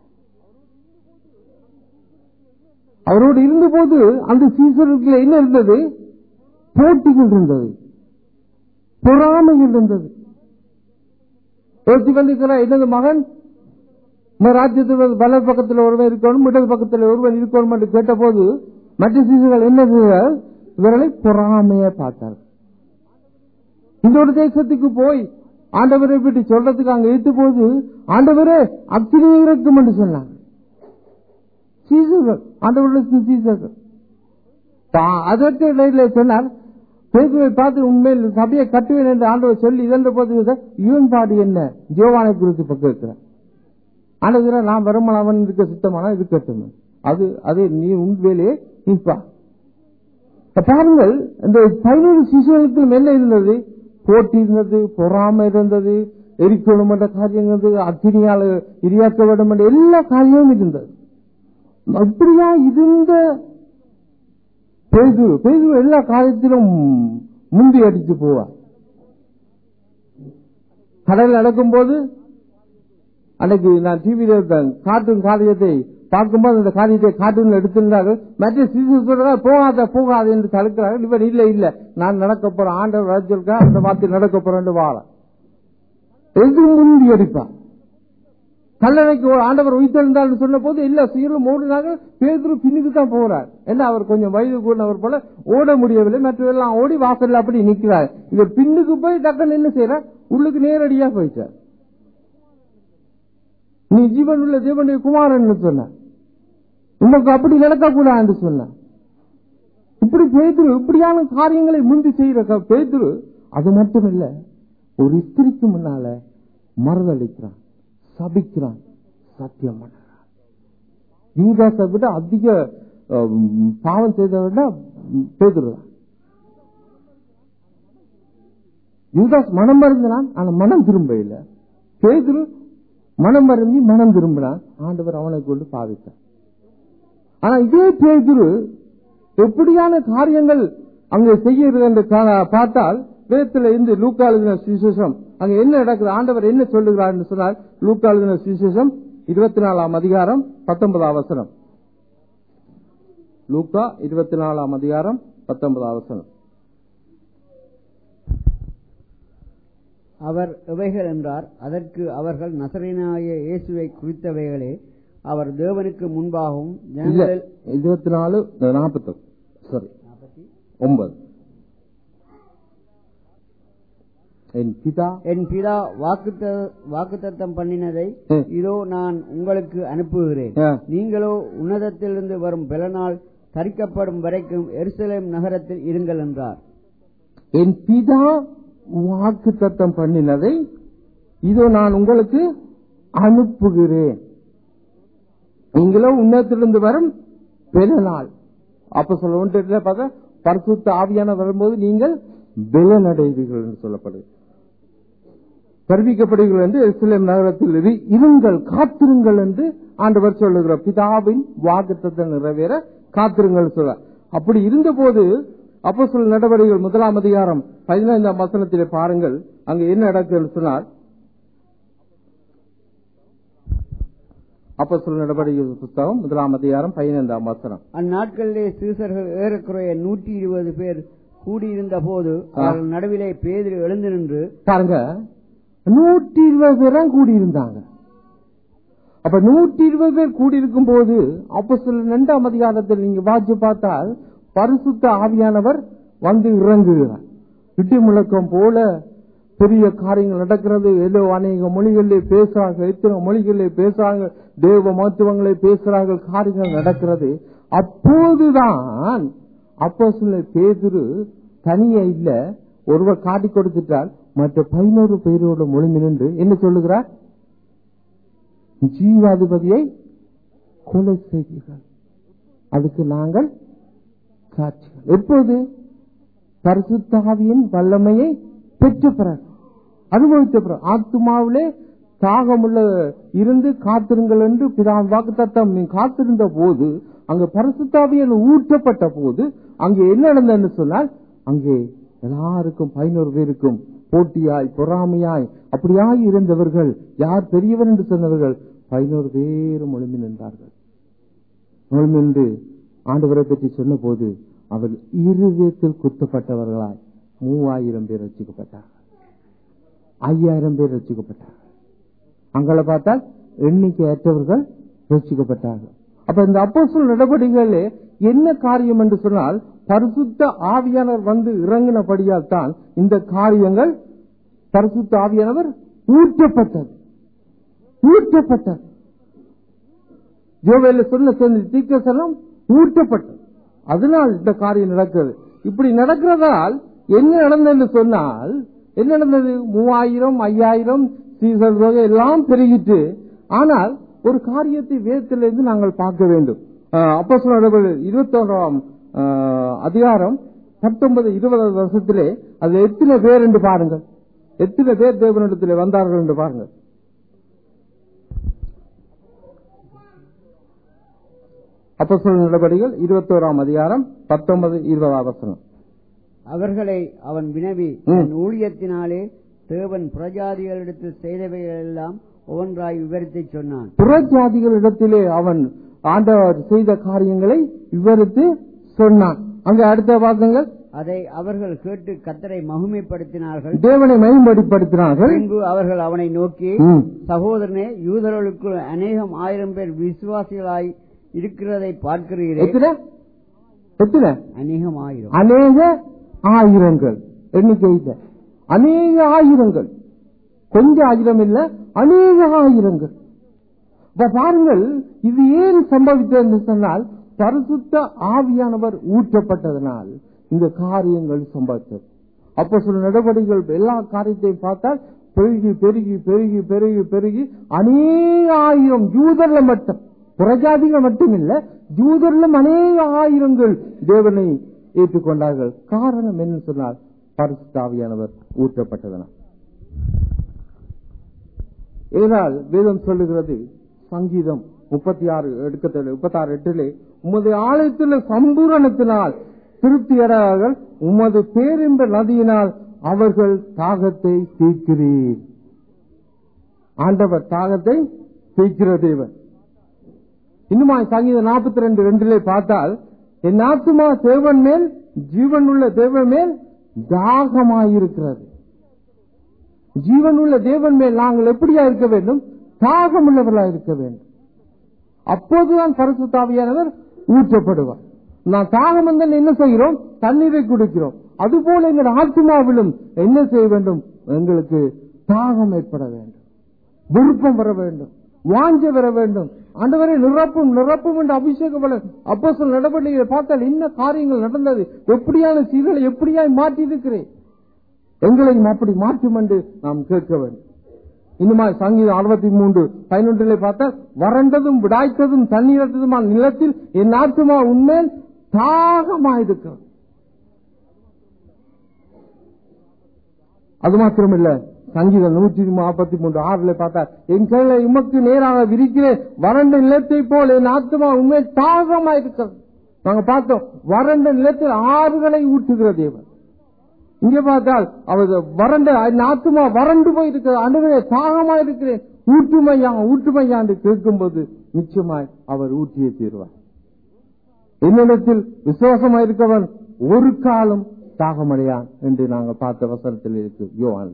Speaker 1: அவரோடு இருந்த போது அந்த சீசர்களுக்கு என்ன இருந்தது போட்டிகள் இருந்தது பொறாமைகள் இருந்தது யோசிச்சு வந்திருக்கிறார் எனது மகன் ராஜ்யத்தில் வலது பக்கத்தில் ஒருவன் இருக்கணும் இடது பக்கத்தில் ஒருவன் இருக்கணும் என்று கேட்ட போது மற்ற சிசுகள் என்ன இவர்களை பொறாமைய பார்த்தார்கள் இன்னொரு தேசத்துக்கு போய் ஆண்டவரை பற்றி சொல்றதுக்கு அங்க எடுத்த போது ஆண்டவரே அக்னி இருக்கும் என்று சொன்னாங்க சீசர்கள் ஆண்டவருடைய சீசர்கள் அதற்கு இடையில சொன்னார் பேதுவை பார்த்து உண்மையில் சபையை கட்டுவேன் என்று ஆண்டவர் சொல்லி இதென்ற போது இவன் பாடு என்ன ஜோவானை குறித்து பக்கம் இருக்கிறார் ஆண்டவர் நான் வருமானம் அவன் இருக்க சுத்தமான இருக்கட்டும் அது அது நீ உன் வேலையை நீப்பா பாருங்கள் இந்த பதினோரு சிசுகளுக்கும் என்ன இருந்தது போட்டி இருந்தது பொறாமை இருந்தது எரிக்கணும் என்ற காரியம் இருந்தது அக்கினியால் எரியாக்க வேண்டும் என்ற எல்லா காரியமும் இருந்தது அப்படியா இருந்த பேது பேது எல்லா காரியத்திலும் முந்தி அடித்து போவார் கடல் நடக்கும் போது அன்னைக்கு நான் டிவியில கார்ட்டூன் காரியத்தை பார்க்கும்போது அந்த காரியத்தை கார்ட்டூன் எடுத்திருந்தார்கள் மற்ற சிசு சொல்றாங்க போகாத போகாத என்று தடுக்கிறார்கள் இவர் இல்ல இல்ல நான் நடக்க போறேன் ஆண்டவர் ராஜ்யக்கா அந்த வார்த்தை நடக்க போறேன் வாழ எது முந்தி அடிப்பான் கல்லணைக்கு ஒரு ஆண்டவர் உயிர்த்தெழுந்தார் சொன்ன போது இல்ல சீரும் ஓடினாங்க பேதுரு பின்னுக்கு தான் போறார் என்ன அவர் கொஞ்சம் வயது கூடவர் போல ஓட முடியவில்லை மற்றவெல்லாம் ஓடி வாசல்ல அப்படி நிக்கிறார் இவர் பின்னுக்கு போய் டக்குன்னு என்ன செய்யறார் உள்ளுக்கு நேரடியா போயிட்டார் நீ ஜீவன் உள்ள தேவனுடைய குமாரன் சொன்ன உனக்கு அப்படி நடக்கக்கூடாது சொன்ன இப்படி பேதுரு இப்படியான காரியங்களை முந்தி செய்யற பேதுரு அது மட்டும் இல்ல ஒரு ஸ்திரிக்கு முன்னால மறுதளிக்கிறான் சபிக்கிறான் சத்தியம் பண்ணுறான் யூதாசை விட அதிக அஹ், பாவம் செய்ததை விட பேதுருதான் யூதாஸ் மனம் மருந்தினான் ஆனா மனம் திரும்ப இல்ல பேதுரு மனம் மருந்தி மனம் திரும்பினான் ஆண்டவர் அவனை கொண்டு பாவித்தார் ஆனா இதே பேதுரு எப்படியான காரியங்கள் அங்கே செய்கிறது என்று கா- பார்த்தால் வேதத்தில் இருந்து லூக்காளுதின சுவிசேஷம் அங்க என்ன நடக்குது ஆண்டவர் என்ன சொல்லுகிறார் என்று சொன்னால் லூக்காளுதின சுவிசேஷம் இருபத்தி நாலாம் அதிகாரம் பத்தொன்பதாம் வசனம் லூக்கா இருபத்தி நாலாம் அதிகாரம் பத்தொன்பதாம் வசனம்
Speaker 2: அவர் எவைகள் என்றார் அதற்கு அவர்கள் நசரேனாய இயேசுவை குறித்தவைகளே அவர் தேவனுக்கு முன்பாகவும்
Speaker 1: இல்ல
Speaker 2: ஜனங்களில்
Speaker 1: இருபத்தி நாலு நாற்பத்தொன்னு சாரி ஒன்பது என் பிதா
Speaker 2: என் பிதா வாக்குத்தத்தம் பண்ணினதை
Speaker 1: ம்.
Speaker 2: இதோ நான் உங்களுக்கு அனுப்புகிறேன்
Speaker 1: ஆ.
Speaker 2: நீங்களோ உன்னதத்திலிருந்து வரும் பலனால் தரிக்கப்படும் வரைக்கும் எருசலேம் நகரத்தில் இருங்கள் என்றார்
Speaker 1: என் பிதா வாக்கு தத்தம் பண்ணினதை இதோ நான் உங்களுக்கு அனுப்புகிறேன் நீங்களோ உன்னத்திலிருந்து வரும் பெருநாள் அப்ப சொல்ல ஒன்று பார்த்தா பரிசுத்த ஆவியான வரும்போது நீங்கள் பலனடைவீர்கள் என்று சொல்லப்படுது கற்பிக்கப்படுகிறீர்கள் என்று எருசலேம் நகரத்தில் இரு- இருங்கள் காத்திருங்கள் என்று ஆண்டவர் சொல்லுகிறார் பிதாவின் வாக்குத்தத்தை நிறைவேற காத்திருங்கள் சொல்ல அப்படி இருந்தபோது அப்போ சொல் நடவடிக்கைகள் முதலாம் அதிகாரம் பதினைந்தாம் வசனத்திலே பாருங்கள் அங்க என்ன நடக்குன்னு சொன்னார் அப்போ சொல் நடவடிக்கைகள் புத்தகம் முதலாம் அதிகாரம் பதினைந்தாம் வசனம்
Speaker 2: அந்நாட்களிலே சீசர்கள் ஏறக்குறைய நூற்றி இருபது பேர் கூடியிருந்த போது அவர்கள் நடுவிலே பேதில் எழுந்து நின்று
Speaker 1: பாருங்க நூற்றி இருபது பேர் தான் கூடியிருந்தாங்க அப்ப நூற்றி இருபது பேர் கூடியிருக்கும் போது அப்போ சில இரண்டாம் அதிகாரத்தில் நீங்க வாட்சி பார்த்தால் பரிசுத்த ஆவியானவர் வந்து இறங்குகிறார் இடி முழக்கம் போல பெரிய காரியங்கள் நடக்கிறது ஏதோ அநேக மொழிகளிலே பேசுறாங்க எத்தனை மொழிகளிலே பேசுறாங்க தேவ மருத்துவங்களை பேசுறார்கள் காரியங்கள் நடக்கிறது அப்போதுதான் அப்போ சில பேதுரு தனியே இல்ல ஒருவர் காட்டி கொடுத்துட்டால் மற்ற பதினோரு பேரோட மொழி நின்று என்ன சொல்லுகிறார் ஜீவாதிபதியை கொலை செய்தீர்கள் அதுக்கு நாங்கள் சாட்சிகள் எப்போது பரிசுத்தாவியின் வல்லமையை பெற்ற பிறகு அனுபவித்த பிறகு ஆத்துமாவிலே தாகமுள்ள இருந்து காத்திருங்கள் என்று பிதான் வாக்குத்தத்தம் நீ காத்திருந்த போது அங்க பரிசுத்தாவியல் ஊற்றப்பட்ட போது அங்கே என்ன நடந்ததுன்னு சொன்னால் அங்கே எல்லாருக்கும் பதினோரு பேருக்கும் போட்டியாய் பொறாமையாய் அப்படியாய் இருந்தவர்கள் யார் பெரியவர் என்று சொன்னவர்கள் பதினோரு பேரும் ஒளிமி நின்றார்கள் ஒளிமின்று ஆண்டவரை பற்றி சொன்ன போது அவர் இருதயத்தில் குத்தப்பட்டவர்களாய் மூவாயிரம் பேர் ரசிக்கப்பட்டார்கள் ஐயாயிரம் பேர் ரசிக்கப்பட்டார்கள் அங்களை பார்த்தால் எண்ணிக்கையற்றவர்கள் ரசிக்கப்பட்டார்கள் அப்ப இந்த அப்போஸ்தலர் நடவடிக்கைகளே என்ன காரியம் என்று சொன்னால் பரிசுத்த ஆவியானவர் வந்து இறங்கினபடியால் தான் இந்த காரியங்கள் பரிசுத்த ஆவியானவர் ஊற்றப்பட்டது ஊற்றப்பட்டது ஜோவேல சொன்ன சொன்ன தீர்க்கசனம் ஊற்றப்பட்டது அதனால் இந்த காரியம் நடக்கிறது இப்படி நடக்கிறதால் என்ன நடந்தது என்று சொன்னால் என்ன நடந்தது மூவாயிரம் ஐயாயிரம் சீசல் தொகை எல்லாம் பெருகிட்டு ஆனால் ஒரு காரியத்தை வேதத்திலிருந்து நாங்கள் பார்க்க வேண்டும் அப்போ சொல்ல இருபத்தி ஒன்றாம் அதிகாரம் பத்தொன்பது இருபது வருஷத்திலே அதுல எத்தனை பேர் என்று பாருங்கள் எத்தனை பேர் தேவனிடத்திலே வந்தார்கள் என்று பாருங்கள் அப்போ சொல்ல நடவடிக்கைகள் இருபத்தோராம் அதிகாரம் பத்தொன்பது இருபதாம் வசனம்
Speaker 2: அவர்களை அவன் வினவி
Speaker 1: ம்.
Speaker 2: தன் ஊழியத்தினாலே தேவன் புறஜாதிகளிடத்தில் செய்தவைகள் எல்லாம் ஒவ்வொன்றாய் விவரித்துச் சொன்னான்
Speaker 1: புறஜாதிகளிடத்திலே அவன் ஆண்டவர் செய்த காரியங்களை விவரித்து சொன்னான் அங்க அடுத்த வாசங்கள்
Speaker 2: அதை அவர்கள் கேட்டு கத்தரை மகிமைப்படுத்தினார்கள்
Speaker 1: தேவனை மேம்படுத்தினார்கள்
Speaker 2: பின்பு அவர்கள் அவனை நோக்கி
Speaker 1: ம்.
Speaker 2: சகோதரனே யூதர்களுக்குள் அநேகம் ஆயிரம் பேர் விசுவாசிகளாய் இருக்கிறதை பார்க்கிறீரே
Speaker 1: எத்தனை எத்தனை
Speaker 2: அநேகம் ஆயிரம்
Speaker 1: அநேக ஆயிரங்கள் எண்ணிக்கை இல்ல அநேக ஆயிரங்கள் கொஞ்சம் ஆயிரம் இல்ல அநேக ஆயிரங்கள் இப்ப பாருங்கள் இது ஏன் சம்பவித்தது என்று சொன்னால் பரிசுத்த ஆவியானவர் ஊற்றப்பட்டதனால் இந்த காரியங்கள் சம்பவித்தது அப்போ சில நடவடிக்கைகள் எல்லா காரியத்தையும் பார்த்தால் பெருகி பெருகி பெருகி பெருகி பெருகி அநேக ஆயிரம் யூதர்ல மட்டும் புறஜாதிகள் மட்டுமில்ல யூதர்லும் அநேக ஆயிரங்கள் தேவனை ஏற்றுக்கொண்டார்கள் காரணம் என்ன சொன்னால் பரிசுத்தாவியானவர் ஊற்றப்பட்டதனால் இதனால் வேதம் சொல்லுகிறது சங்கீதம் முப்பத்தி ஆறு எடுக்கத்தில் முப்பத்தி ஆறு எட்டிலே உமது ஆலயத்தில் சம்பூரணத்தினால் திருப்தியடைவார்கள் உமது பேரின்ப நதியினால் அவர்கள் தாகத்தை தீர்க்கிறீர் ஆண்டவர் தாகத்தை தீர்க்கிற தேவன் இன்னுமா சங்கீதம் நாற்பத்தி ரெண்டு ரெண்டிலே பார்த்தால் என் ஆத்துமா தேவன் மேல் ஜீவனுள்ள தேவன் மேல் தாகமாயிருக்கிறது ஜீவனுள்ள தேவன் மேல் நாங்கள் எப்படியா இருக்க வேண்டும் தாகம் உள்ளவர்களா இருக்க வேண்டும் அப்போதுதான் பரிசுத்தாவியானவர் ஊற்றப்படுவார் நான் தாகம் வந்தால் என்ன செய்கிறோம் தண்ணீரை குடிக்கிறோம் அதுபோல எங்கள் ஆத்மாவிலும் என்ன செய்ய வேண்டும் எங்களுக்கு தாகம் ஏற்பட வேண்டும் விருப்பம் வர வேண்டும் வாஞ்ச வர வேண்டும் ஆண்டவரை நிரப்பும் நிரப்பும் என்று அபிஷேகம் வர அப்போ சில நடவடிக்கைகளை பார்த்தால் என்ன காரியங்கள் நடந்தது எப்படியான சீர்களை எப்படியாய் மாற்றி இருக்கிறேன் எங்களையும் அப்படி மாற்றும் என்று நாம் கேட்க வேண்டும் இன்னுமா சங்கீதம் அறுபத்தி மூன்று பதினொன்றிலே பார்த்தால் வறண்டதும் விடாய்த்ததும் தண்ணீரற்றதுமான நிலத்தில் என் ஆத்துமா உண்மையில் தாகமாயிருக்கிறது அது மாத்திரமில்ல சங்கீதம் நூற்றி நாற்பத்தி மூன்று ஆறுல பார்த்தா என் கையில உமக்கு நேராக விரிக்கிறேன் வறண்ட நிலத்தை போல் என் ஆத்மா உண்மையில் தாகமாயிருக்கிறது நாங்க பார்த்தோம் வறண்ட நிலத்தில் ஆறுகளை ஊட்டுகிற தேவன் இங்க பார்த்தால் அவர் வறண்ட என் ஆத்துமா வறண்டு போயிருக்கிறது அன்றுவரே தாகமா இருக்கிறேன் ஊற்றுமையா ஊற்றுமையா என்று கேட்கும்போது நிச்சயமாய் அவர் ஊற்றியே தீர்வார் என்னிடத்தில் விசுவாசமா இருக்கவன் ஒரு காலம் தாகமடையான் என்று நாங்கள் பார்த்த வசனத்தில் இருக்கு யோவான்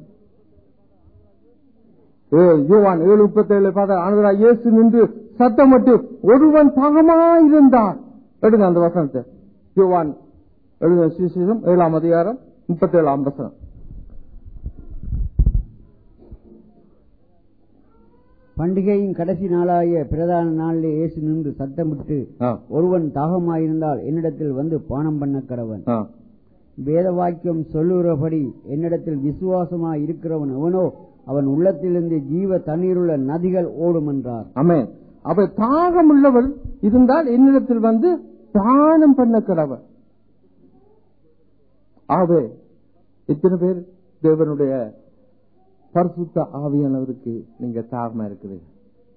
Speaker 1: ஏ- யோவான் ஏழு முப்பத்தி ஏழு பார்த்தா ஆனதரா இயேசு நின்று சத்தமிட்டு ஒருவன் தாகமாயிருந்தான் எடுங்க அந்த வசனத்தை யோவான் எழுத சுவிசேஷம் ஏழாம் அதிகாரம் முப்பத்தி ஏழாம் வசனம்
Speaker 2: பண்டிகையின் கடைசி நாளாகிய பிரதான நாளிலே இயேசு நின்று சத்தமிட்டு
Speaker 1: ஆ,
Speaker 2: ஒருவன் தாகமாயிருந்தால் என்னிடத்தில் வந்து பானம் பண்ண கடவன்
Speaker 1: ஆ.
Speaker 2: வேத வாக்கியம் சொல்லுகிறபடி என்னிடத்தில் விசுவாசமாய் இருக்கிறவன் எவனோ அவன் உள்ளத்திலிருந்து ஜீவ தண்ணீருள்ள நதிகள் ஓடும் என்றார்
Speaker 1: ஆமென் அப்ப தாகம் உள்ளவள் இருந்தால் என்னிடத்தில் வந்து தானம் பண்ண கடவர் ஆவே இத்தனை பேர் தேவனுடைய பரிசுத்த ஆவியானவருக்கு நீங்க தாகமா இருக்கிறீங்க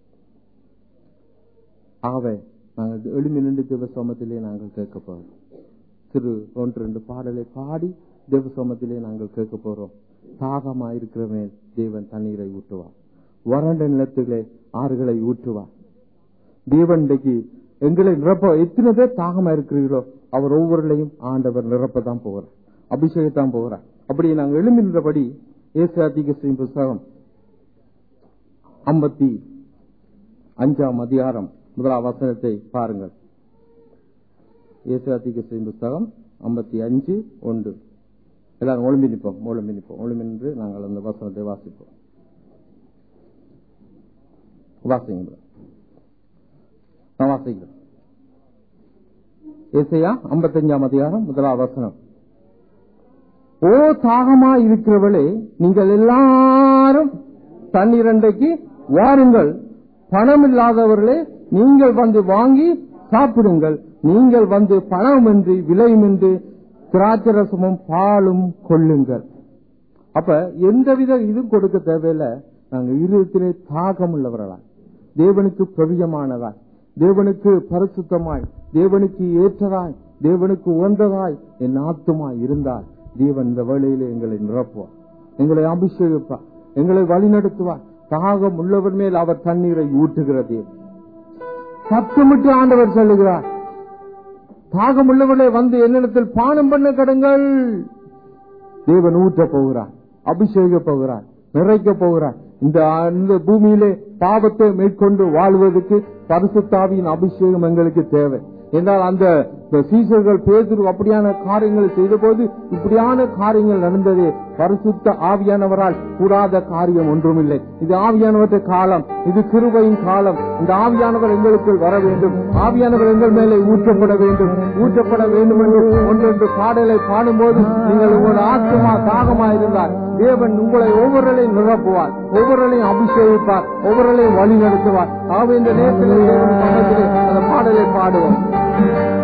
Speaker 1: ஆகவே நாங்கள் எழுமி நின்று தேவ சோமத்திலே நாங்கள் கேட்க போறோம் திரு ஒன்று ரெண்டு பாடலை பாடி தேவ சோமத்திலே நாங்கள் கேட்க போறோம் தாகமா இருக்கிறவன் தேவன் தண்ணீரை ஊற்றுவார் வறண்ட நிலத்திலே ஆறுகளை ஊற்றுவார் தேவன் இன்றைக்கு எங்களை நிரப்ப எத்தனை பேர் தாகமா இருக்கிறீர்களோ அவர் ஒவ்வொருளையும் ஆண்டவர் நிரப்பதான் போகிறார் அபிஷேகத்தான் போகிறார் அப்படி நாங்கள் எழும்பின்றபடி ஏசாதிகசின் புஸ்தகம் ஐம்பத்தி அஞ்சாம் அதிகாரம் முதலாம் வசனத்தை பாருங்கள் ஏசாதிகசின் புஸ்தகம் ஐம்பத்தி அஞ்சு ஒன்று எல்லாரும் ஒழும்பி நிற்போம் ஒழும்பி நிற்போம் ஒழும்பி நின்று நாங்கள் அந்த வசனத்தை வாசிப்போம் வாசிங்க brother. நான் வாசிக்கிறேன் ஏசையா ஐம்பத்தஞ்சாம் அதிகாரம் முதலாம் வசனம் ஓ தாகமா இருக்கிறவளே நீங்கள் எல்லாரும் தண்ணீரண்டைக்கு வாருங்கள் பணம் இல்லாதவர்களே நீங்கள் வந்து வாங்கி சாப்பிடுங்கள் நீங்கள் வந்து பணமின்றி விலையுமின்றி திராட்சரசமும் பாலும் கொள்ளுங்கள் அப்ப எந்தவித இது கொடுக்க தேவையில்லை நாங்க இருதயத்திலே தாகம் உள்ளவர்களா தேவனுக்கு பிரியமானதாய் தேவனுக்கு பரிசுத்தமாய் தேவனுக்கு ஏற்றதாய் தேவனுக்கு உகந்ததாய் என் ஆத்துமாய் இருந்தால் தேவன் இந்த வேளையிலே எங்களை நிரப்புவார் எங்களை அபிஷேகிப்பார் எங்களை வழிநடத்துவார் தாகம் உள்ளவர் மேல் அவர் தண்ணீரை ஊற்றுகிற தேவன் சத்தமிட்டு ஆண்டவர் சொல்லுகிறார் தாகம் உள்ளவர்களே வந்து என்னிடத்தில் பானம் பண்ண கடங்கள் தேவன் ஊற்ற போகிறார் அபிஷேக போகிறார் நிறைக்க போகிறார் இந்த இந்த பூமியிலே பாவத்தை மேற்கொண்டு வாழ்வதற்கு பரிசுத்தாவியின் அபிஷேகம் எங்களுக்கு தேவை என்றால் அந்த சீசர்கள் பேதுரு அப்படியான காரியங்களை செய்த போது இப்படியான காரியங்கள் நடந்தது பரிசுத்த ஆவியானவரால் கூடாத காரியம் ஒன்றுமில்லை இது ஆவியானவற்ற காலம் இது கிருபையின் காலம் இந்த ஆவியானவர் எங்களுக்கு வர வேண்டும் ஆவியானவர் எங்கள் மேலே ஊற்றப்பட வேண்டும் ஊற்றப்பட வேண்டும் என்று ஒன்றொன்று பாடலை பாடும்போது நீங்கள் உங்களோட ஆத்மா தாகமா இருந்தால் தேவன் உங்களை ஒவ்வொருளையும் நிரப்புவார் ஒவ்வொருளையும் அபிஷேகிப்பார் ஒவ்வொருளையும் வழி நடத்துவார் ஆக இந்த நேரத்தில் தேவன் சமூகத்திலே அந்த பாடலை பாடுவோம்